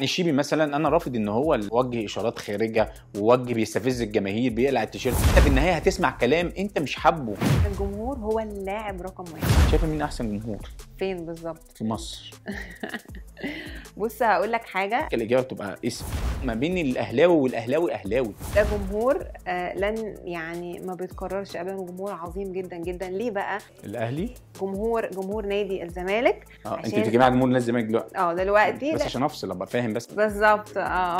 الشيبي مثلا انا رافض ان هو اللي وجه اشارات خارجه ووجه بيستفز الجماهير بيقلع التيشيرت انت في النهايه هتسمع كلام انت مش حابه الجمهور هو اللاعب رقم واحد شايفه مين احسن جمهور فين بالظبط في مصر بص هقول لك حاجه الاجابه تبقى اسم ما بين الاهلاوي والاهلاوي اهلاوي ده جمهور آه لن يعني ما بيتكررش ابدا جمهور عظيم جدا جدا ليه بقى الاهلي جمهور جمهور نادي الزمالك اه انت عشان- بتجمع جمهور نادي الزمالك دلوقتي اه دلوقتي بس لا- عشان افصل ابقى فاهم بس بالظبط اه اه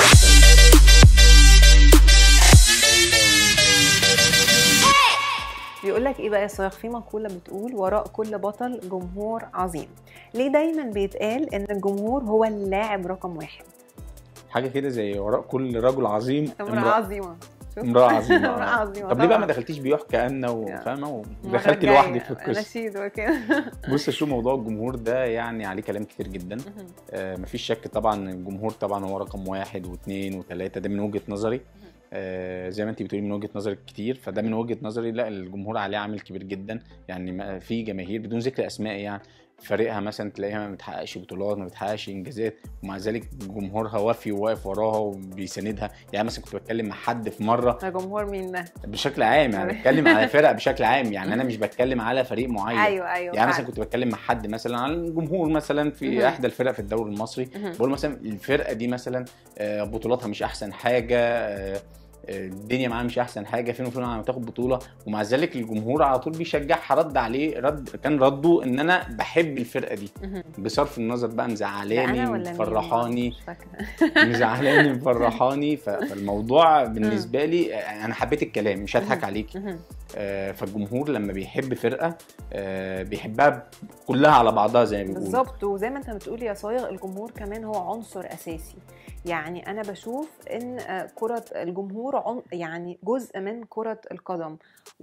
بيقول لك ايه بقى يا صايغ في مقوله بتقول وراء كل بطل جمهور عظيم ليه دايما بيتقال ان الجمهور هو اللاعب رقم واحد حاجه كده زي وراء كل رجل عظيم امراه عظيمه شوف. امراه عظيمه امراه آه. عظيمه طب ليه بقى طبعاً. ما دخلتيش بيحكى أنا وفاهمه المرة ودخلت الجاية لوحدك في القصه نشيد وكده بص شو موضوع الجمهور ده يعني عليه كلام كتير جدا آه مفيش شك طبعا الجمهور طبعا هو رقم واحد واثنين وثلاثه ده من وجهه نظري آه زي ما انت بتقولي من وجهه نظرك كتير فده من وجهه نظري لا الجمهور عليه عامل كبير جدا يعني ما- في جماهير بدون ذكر اسماء يعني فريقها مثلا تلاقيها ما بتحققش بطولات ما بتحققش انجازات ومع ذلك جمهورها وافي وواقف وراها وبيساندها يعني مثلا كنت بتكلم مع حد في مره ده جمهور مين ده بشكل عام يعني بتكلم على فرق بشكل عام يعني انا مش بتكلم على فريق معين ايوه ايوه يعني مثلا فعلا. كنت بتكلم مع حد مثلا عن الجمهور مثلا في مهم. احدى الفرق في الدوري المصري مهم. بقول مثلا الفرقه دي مثلا آه، بطولاتها مش احسن حاجه آه، آه، الدنيا معاها مش احسن حاجه فين وفين لما تاخد بطوله ومع ذلك الجمهور على طول بيشجعها رد عليه رد كان رده ان انا بحب الفرقه دي مهم. بصرف النظر بقى ده مزعلاني انا ولا مين مفرحاني مش فاكره مزعلاني مفرحاني ف- فالموضوع بالنسبه لي آه، انا حبيت الكلام مش هضحك مهم. عليكي مهم. آه، فالجمهور لما بيحب فرقه آه، بيحبها كلها على بعضها زي ما بيقولوا بالظبط وزي ما انت بتقول يا صايغ الجمهور كمان هو عنصر اساسي يعني انا بشوف ان آه، كره الجمهور عن يعني جزء من كره القدم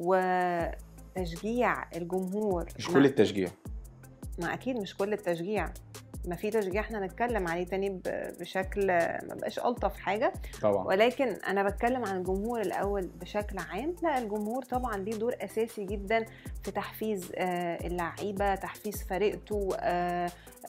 وتشجيع الجمهور مش مع- كل التشجيع ما اكيد مش كل التشجيع ما في تشجيع احنا نتكلم عليه تاني ب- بشكل ما بقاش الطف حاجه طبعا ولكن انا بتكلم عن الجمهور الاول بشكل عام لا الجمهور طبعا ليه دور اساسي جدا في تحفيز آه، اللعيبه تحفيز فريقته آه،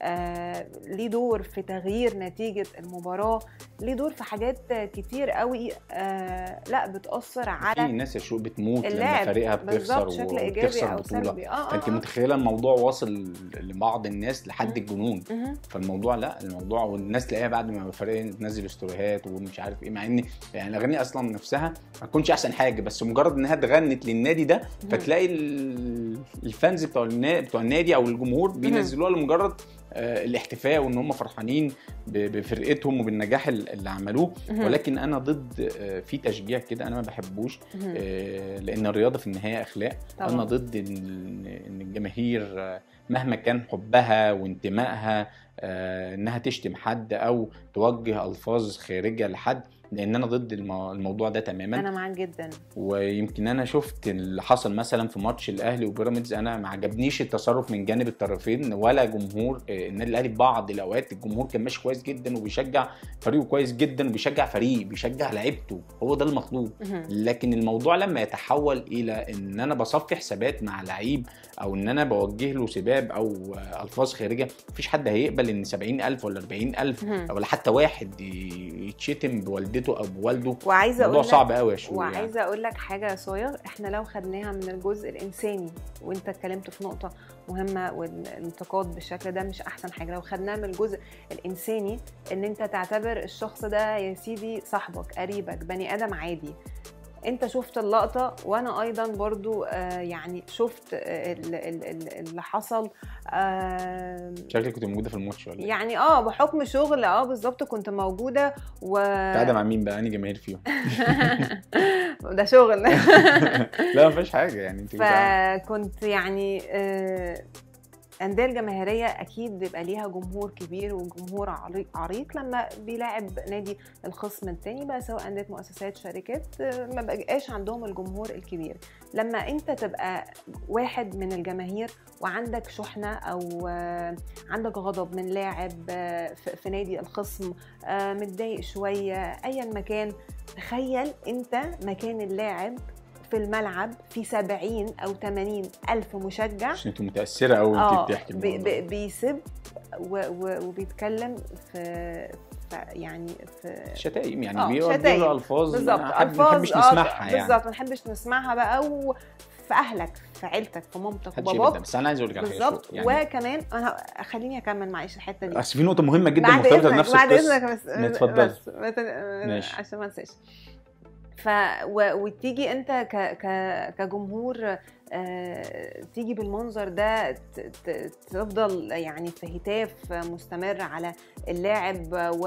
آه، ليه دور في تغيير نتيجه المباراه ليه دور في حاجات كتير قوي آه، لا بتاثر في على ناس يا شو بتموت لما اللاعب فريقها بتخسر بالظبط شكل ايجابي وبتخسر او بطوله سلبي اه فانت اه, آه. متخيله الموضوع واصل لبعض الناس لحد مم. الجنون مهم. فالموضوع لا الموضوع والناس تلاقيها بعد ما الفريق تنزل استوريهات ومش عارف ايه مع ان يعني الاغاني اصلا نفسها ما تكونش احسن حاجه بس مجرد انها اتغنت للنادي ده فتلاقي ال- الفانز بتوع النا- بتوع النادي او الجمهور بينزلوها لمجرد آه، الاحتفاء وان هم فرحانين ب- بفرقتهم وبالنجاح ال- اللي عملوه مهم. ولكن انا ضد آه، في تشجيع كده انا ما بحبوش مهم. آه، لان الرياضه في النهايه اخلاق طبعاً. انا ضد ان ان الجماهير آه، مهما كان حبها وانتمائها آه، انها تشتم حد او توجه الفاظ خارجه لحد لان انا ضد المو- الموضوع ده تماما انا معاك جدا ويمكن انا شفت اللي حصل مثلا في ماتش الاهلي وبيراميدز انا ما عجبنيش التصرف من جانب الطرفين ولا جمهور آه، النادي الاهلي في بعض الاوقات الجمهور كان ماشي كويس جدا وبيشجع فريقه كويس جدا وبيشجع فريق بيشجع لعيبته هو ده المطلوب مهم. لكن الموضوع لما يتحول الى ان انا بصفي حسابات مع لعيب او ان انا بوجه له سباب او آه، الفاظ خارجه مفيش حد هيقبل ان 70000 ولا 40000 مهم. ولا حتى واحد ي- يتشتم بوالدته او بوالده وعايزه الموضوع اقول لك صعب قوي يا شو يعني. وعايزه اقول لك حاجه يا صايغ احنا لو خدناها من الجزء الانساني وانت اتكلمت في نقطه مهمه والانتقاد بالشكل ده مش احسن حاجه لو خدناها من الجزء الانساني ان انت تعتبر الشخص ده يا سيدي صاحبك قريبك بني ادم عادي انت شفت اللقطه وانا ايضا برضو آه يعني شفت آه ال- ال- ال- اللي حصل آه شكلك كنت موجوده في الماتش ولا ايه؟ يعني اه بحكم شغل اه بالظبط كنت موجوده و قاعده مع مين بقى؟ انهي جماهير فيهم؟ ده شغل لا ما فيش حاجه يعني انت بتاع- فكنت يعني آه، الأندية الجماهيرية أكيد بيبقى ليها جمهور كبير وجمهور عريق, عريق لما بيلاعب نادي الخصم التاني بقى سواء أندية مؤسسات شركات آه، ما بقاش عندهم الجمهور الكبير لما أنت تبقى واحد من الجماهير وعندك شحنة أو آه، عندك غضب من لاعب آه، في في نادي الخصم آه، متضايق شوية أيا مكان تخيل أنت مكان اللاعب في الملعب في 70 او 80 الف مشجع عشان انت متاثره قوي اه وانت بتحكي بي- الموضوع بي- بيسب و- و- وبيتكلم في في يعني في شتايم يعني آه، بيوجهوا شتايم. الفاظ بالظبط ما حد- ما الفاظ بنحبش آه، نسمعها يعني بالظبط ما نحبش نسمعها بقى وفي اهلك في عيلتك في مامتك محدش يبدا وباباك بس انا عايز اقول لك على حاجه بالظبط شو- يعني وكمان انا خليني اكمل معلش الحته دي اصل في نقطه مهمه جدا بعد مرتبطه اذنك بنفس بعد القصه اذنك بس اتفضلي. بس ما تن- ماشي. عشان ما انساش ف و... وتيجي انت ك... ك... كجمهور آه... تيجي بالمنظر ده ت... ت... تفضل يعني في هتاف مستمر على اللاعب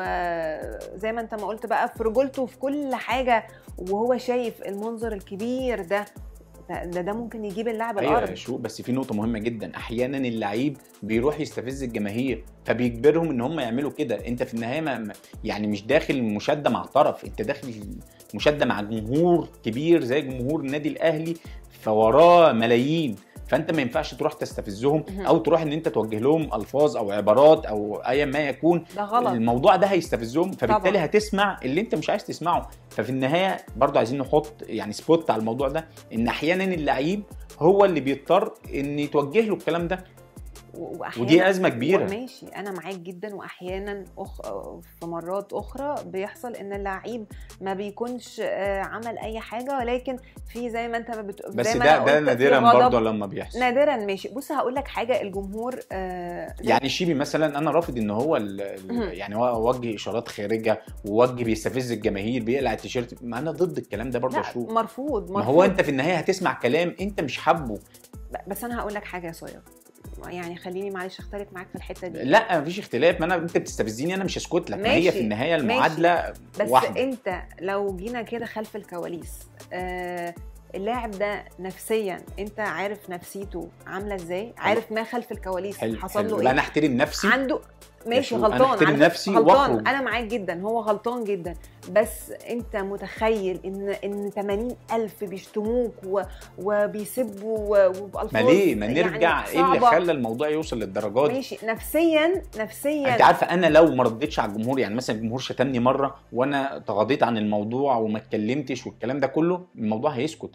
وزي ما انت ما قلت بقى في رجولته في كل حاجه وهو شايف المنظر الكبير ده ده ده, ده ممكن يجيب اللاعب ايوه الارض يا شو بس في نقطه مهمه جدا احيانا اللعيب بيروح يستفز الجماهير فبيجبرهم ان هم يعملوا كده انت في النهايه ما ما- يعني مش داخل مشاده مع طرف انت داخل مشاده مع جمهور كبير زي جمهور النادي الاهلي فوراه ملايين فانت ما ينفعش تروح تستفزهم مهم. او تروح ان انت توجه لهم الفاظ او عبارات او ايا ما يكون ده غلط الموضوع ده هيستفزهم فبالتالي طبعاً. هتسمع اللي انت مش عايز تسمعه ففي النهايه برضو عايزين نحط يعني سبوت على الموضوع ده ان احيانا اللعيب هو اللي بيضطر ان يتوجه له الكلام ده و- ودي ازمه كبيره ماشي انا معاك جدا واحيانا أخ... في مرات اخرى بيحصل ان اللعيب ما بيكونش آه، عمل اي حاجه ولكن في زي ما انت ما بت... بس زي ما ده أنا ده قلت في نادرا غضب. برضه لما بيحصل نادرا ماشي بص هقول لك حاجه الجمهور آه، زي- يعني شيبي مثلا انا رافض ان هو ال- مهم. ال- يعني هو وجه اشارات خارجه ووجه بيستفز الجماهير بيقلع التيشيرت ما انا ضد الكلام ده برضه لا شو مرفوض مرفوض ما هو انت في النهايه هتسمع كلام انت مش حابه بس انا هقول لك حاجه يا صياد يعني خليني معلش اختلف معاك في الحته دي لا مفيش اختلاف ما انا انت بتستفزني انا مش هسكت لك ما هي ماشي، في النهايه ماشي. المعادله بس واحده انت لو جينا كده خلف الكواليس آه اللاعب ده نفسيا انت عارف نفسيته عامله ازاي عارف ما خلف الكواليس حلو حصل حلو. له لا ايه انا احترم نفسي عنده ماشي شو، أنا غلطان أحترم على فكرة نفسي غلطان وأخرج. انا معاك جدا هو غلطان جدا بس انت متخيل ان ان 80 الف بيشتموك و... وبيسبوا و- وبالفاظ ما ليه ما يعني نرجع ايه اللي صعبة. خلى الموضوع يوصل للدرجات دي ماشي نفسيا نفسيا انت عارفه انا لو ما ردتش على الجمهور يعني مثلا الجمهور شتمني مره وانا تغاضيت عن الموضوع وما اتكلمتش والكلام ده كله الموضوع هيسكت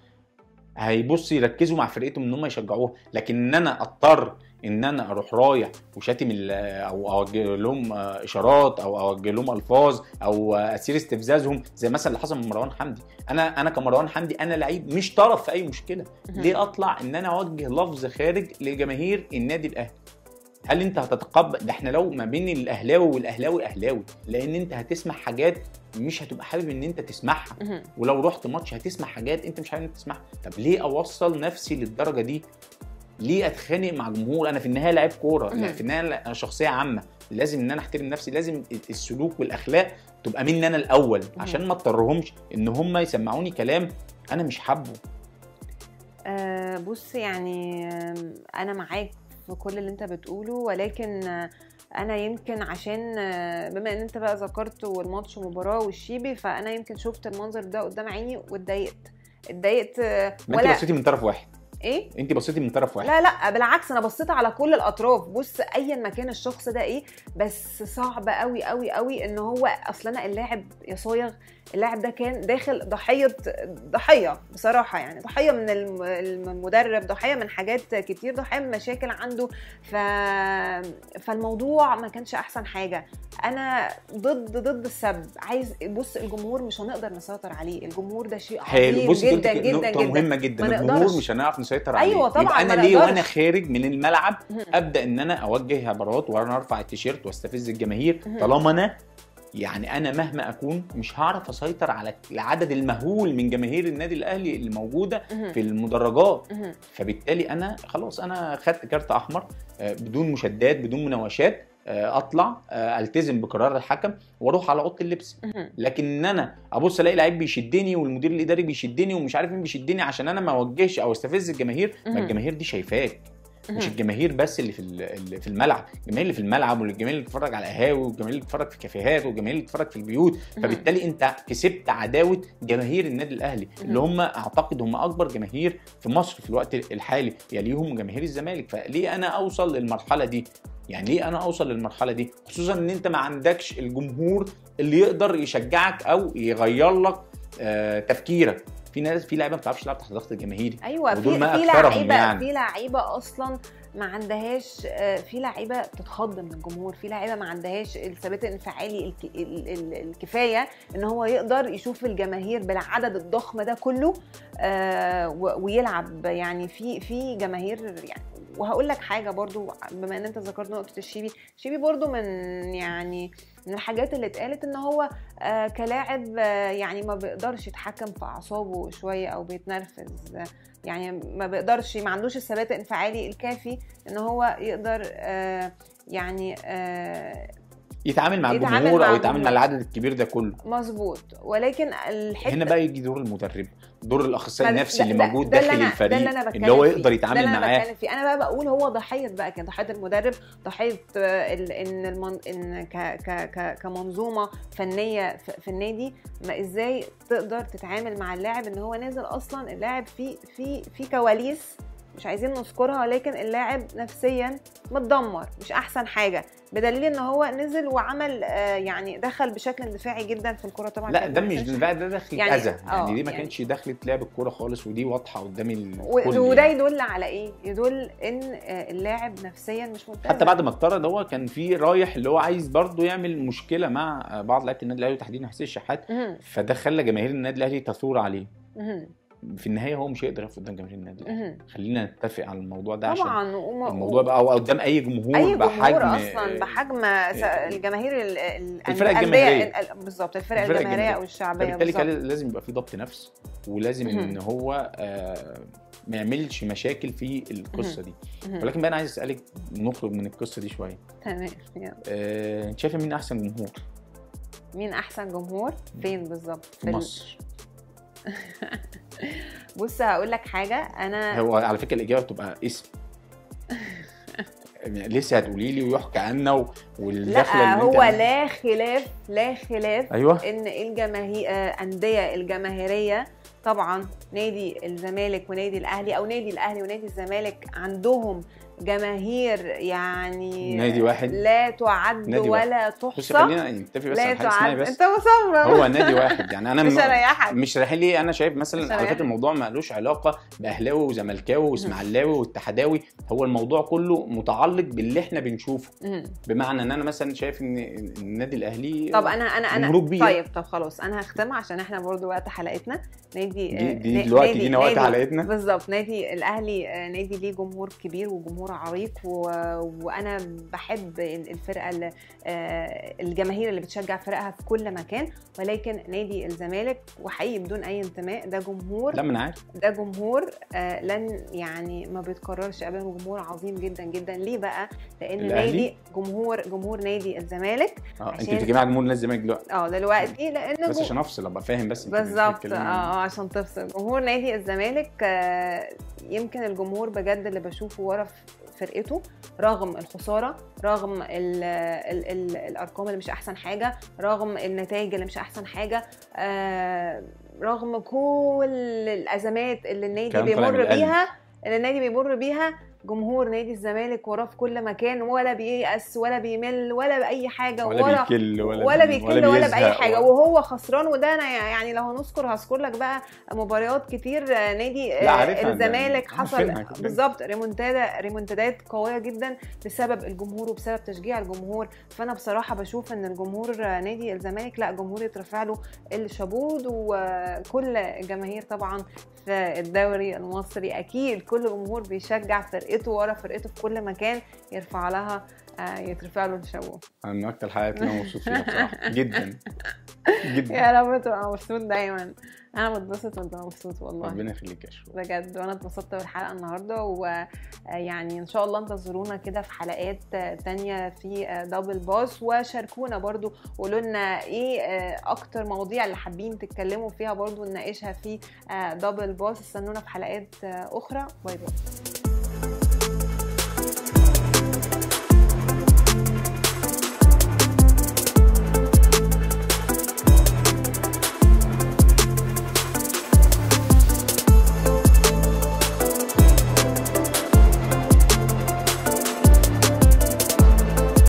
هيبص يركزوا مع فرقتهم ان هم يشجعوها لكن ان انا اضطر ان انا اروح رايح وشاتم ال- او اوجه لهم آه، اشارات او اوجه لهم الفاظ او آه، اسير استفزازهم زي مثلا اللي حصل من مروان حمدي انا انا كمروان حمدي انا لعيب مش طرف في اي مشكله مهم. ليه اطلع ان انا اوجه لفظ خارج لجماهير النادي الاهلي هل انت هتتقبل ده احنا لو ما بين الاهلاوي والاهلاوي اهلاوي لان انت هتسمع حاجات مش هتبقى حابب ان انت تسمعها مهم. ولو رحت ماتش هتسمع حاجات انت مش حابب ان انت تسمعها طب ليه اوصل نفسي للدرجه دي ليه اتخانق مع جمهور انا في النهايه لاعب كوره مهم. لا، في النهايه انا شخصيه عامه لازم ان انا احترم نفسي لازم السلوك والاخلاق تبقى مني انا الاول عشان ما اضطرهمش ان هم يسمعوني كلام انا مش حابه آه، بص يعني آم، انا معاك في كل اللي انت بتقوله ولكن آه، انا يمكن عشان آه، بما ان انت بقى ذكرت والماتش مباراه والشيبي فانا يمكن شفت المنظر ده قدام عيني واتضايقت اتضايقت آه، ما انت ولا بصيتي من طرف واحد ايه انت بصيتي من طرف واحد لا لا بالعكس انا بصيت على كل الاطراف بص ايا ما كان الشخص ده ايه بس صعب قوي قوي قوي ان هو اصلا اللاعب يا صايغ اللاعب ده كان داخل ضحيه ضحيه بصراحه يعني ضحيه من الم- المدرب ضحيه من حاجات كتير ضحيه من مشاكل عنده ف... فالموضوع ما كانش احسن حاجه انا ضد ضد السب عايز بص الجمهور مش هنقدر نسيطر عليه الجمهور ده شيء حلو عظيم بصي جدا قلت جدا نقطة جدا مهمة جدا ما الجمهور نقدرش. مش هنعرف نسيطر عليه أيوة طبعاً، يبقى ما انا ليه نقدرش. وانا خارج من الملعب مهم. ابدا ان انا اوجه عبارات وانا ارفع التيشيرت واستفز الجماهير مهم. طالما انا يعني انا مهما اكون مش هعرف اسيطر على العدد المهول من جماهير النادي الاهلي اللي موجوده مهم. في المدرجات مهم. فبالتالي انا خلاص انا خدت كارت احمر آه، بدون مشادات بدون مناوشات آه، اطلع آه، التزم بقرار الحكم واروح على اوضه اللبس مهم. لكن ان انا ابص الاقي لعيب بيشدني والمدير الاداري بيشدني ومش عارف مين بيشدني عشان انا ما اوجهش او استفز الجماهير ما مهم. الجماهير دي شايفاك مش مهم. الجماهير بس اللي في ال- اللي في الملعب الجماهير اللي في الملعب والجماهير اللي بتتفرج على قهاوي والجماهير اللي بتتفرج في كافيهات والجماهير اللي بتتفرج في البيوت مهم. فبالتالي انت كسبت عداوه جماهير النادي الاهلي اللي هم اعتقد هم اكبر جماهير في مصر في الوقت الحالي يليهم جماهير الزمالك فليه انا اوصل للمرحله دي يعني ليه انا اوصل للمرحله دي خصوصا ان انت ما عندكش الجمهور اللي يقدر يشجعك او يغير لك آه تفكيرك في ناس في لعيبه ما بتعرفش تلعب تحت الضغط الجماهيري ايوه ودول في ما في أكثرهم لعيبه يعني. في لعيبه اصلا ما عندهاش آه، في لعيبه بتتخض من الجمهور في لعيبه ما عندهاش الثبات الانفعالي الك- ال- ال- الكفايه ان هو يقدر يشوف الجماهير بالعدد الضخم ده كله آه، و- ويلعب يعني في في جماهير يعني وهقول لك حاجه برضو بما ان انت ذكرت نقطه الشيبي شيبي برضو من يعني من الحاجات اللي اتقالت ان هو آه كلاعب آه يعني ما بيقدرش يتحكم في اعصابه شويه او بيتنرفز آه، يعني ما بيقدرش ما عندوش الثبات الانفعالي الكافي ان هو يقدر آه يعني آه يتعامل مع يتعامل الجمهور مع او يتعامل مع الجمهور. العدد الكبير ده كله مظبوط ولكن الحته هنا بقى يجي دور المدرب دور الاخصائي فده- النفسي اللي ده- موجود ده اللي داخل أنا- الفريق ده اللي أنا بتكلم اللي هو فيه. يقدر ده يتعامل اللي انا معاه بتكلم فيه انا بقى بقول هو ضحيه بقى كان ضحيه المدرب ضحيه آه، ال- ان المن... ان ك... ك... ك... كمنظومه فنيه في, في النادي ما ازاي تقدر تتعامل مع اللاعب ان هو نازل اصلا اللاعب في في في كواليس مش عايزين نذكرها ولكن اللاعب نفسيا متدمر مش احسن حاجه بدليل ان هو نزل وعمل آه، يعني دخل بشكل اندفاعي جدا في الكره طبعا لا كانت ده مش منتشرة. ده ده دخل يعني- اذى آه، يعني دي ما يعني- كانش دخلت لعب الكوره خالص ودي واضحه قدام و- الكل وده يعني. يدل على ايه؟ يدل ان آه، اللاعب نفسيا مش متزن حتى بعد ما اتطرد هو كان في رايح اللي هو عايز برضه يعمل مشكله مع بعض لعيبه النادي الاهلي وتحديدا حسين الشحات مهم. فده خلى جماهير النادي الاهلي تثور عليه مهم. في النهايه هو مش هيقدر يقف قدام جماهير النادي الاهلي مهم. خلينا نتفق على الموضوع ده عشان طبعا وما- الموضوع بقى او قدام اي جمهور اي جمهور بحجم اصلا بحجم س- الجماهير ال- ال- الفرق الأندية- الجماهيرية. ال- ال- بالظبط الفرق الفرق الجماهيريه الجماهيرية. او الشعبيه فبالتالي كان بالظبط لازم يبقى في ضبط نفس ولازم مهم. ان هو آه، ما يعملش مشاكل في القصه دي مهم. ولكن بقى انا عايز اسالك نخرج من القصه دي شويه تمام يلا. آه، انت شايفه مين احسن جمهور مين احسن جمهور فين بالظبط في ال- مصر بص هقول لك حاجه انا هو على فكره الاجابه بتبقى اسم يعني لسه هتقولي لي ويحكى عنا و- والدخله لا اللي هو انت لا خلاف لا خلاف ايوه ان الجماهير انديه الجماهيريه طبعا نادي الزمالك ونادي الاهلي او نادي الاهلي ونادي الزمالك عندهم جماهير يعني نادي واحد لا تعد نادي ولا بص تحصى خلينا نتفق بس لا على حاجه اسمعي تعد بس انت مصمم هو نادي واحد يعني انا مش م- هريحك مش رايحين ليه انا شايف مش مثلا على هريحك. فكره الموضوع مالوش علاقه باهلاوي وزملكاوي واسماعيلاوي واتحداوي هو الموضوع كله متعلق باللي احنا بنشوفه مم. بمعنى ان انا مثلا شايف ان النادي الاهلي طب انا انا انا جمهوره كبير. طيب طب خلاص انا هختمها عشان احنا برضو وقت حلقتنا نادي دي, آه، دي نا- دلوقتي نادي- دينا وقت نادي- حلقتنا بالظبط نادي الاهلي آه، نادي ليه جمهور كبير وجمهور عريق و... وانا بحب الفرقه اللي آه، الجماهير اللي بتشجع فرقها في كل مكان ولكن نادي الزمالك وحقيقي بدون اي انتماء ده جمهور لا ما انا عارف ده جمهور آه، لن يعني ما بيتكررش ابدا جمهور عظيم جدا جدا ليه بقى لان الأهلي؟ نادي جمهور جمهور نادي الزمالك اه انت عشان- بتجمع جمهور نادي الزمالك دلوقتي اه دلوقتي لان بس جو- عشان افصل ابقى فاهم بس انت بالظبط بتتكلمي اه عن- آه، عشان تفصل جمهور نادي الزمالك آه، يمكن الجمهور بجد اللي بشوفه ورا ف- فرقته رغم الخساره رغم ال ال ال الارقام اللي مش احسن حاجه رغم النتائج اللي مش احسن حاجه آه، رغم كل الازمات اللي النادي كلام طالع من بيمر القلب. بيها اللي النادي بيمر بيها جمهور نادي الزمالك وراه في كل مكان ولا بييأس ولا بيمل ولا بأي حاجة ولا بيكل ولا ولا بيكل ولا, بأي بيزهق حاجة ولا- وهو خسران وده أنا يعني لو هنذكر هذكر لك بقى مباريات كتير آه، نادي آه، لا عارفها، الزمالك ده- حصل عارفينها كلنا. بالظبط ريمونتادا ريمونتادات قوية جدا بسبب الجمهور وبسبب تشجيع الجمهور فأنا بصراحة بشوف إن الجمهور آه، نادي الزمالك لا جمهور يترفع له الشابود وكل الجماهير طبعا في الدوري المصري اكيد كل جمهور بيشجع فرقته ورا فرقته في كل مكان يرفع لها آه، يترفع له الشابوه انا من اكتر الحلقات اللي انا مبسوط فيها بصراحه جدا جدا يا رب تبقى مبسوط دايما انا بتبسط وانت مبسوط والله ربنا يخليك يا شو بجد وانا اتبسطت بالحلقه النهارده ويعني ان شاء الله انتظرونا كده في حلقات آه، تانية في آه، دبل باس وشاركونا برضو قولوا لنا ايه آه، اكتر مواضيع اللي حابين تتكلموا فيها برضو نناقشها في آه، دبل باس استنونا في حلقات آه، اخرى باي باي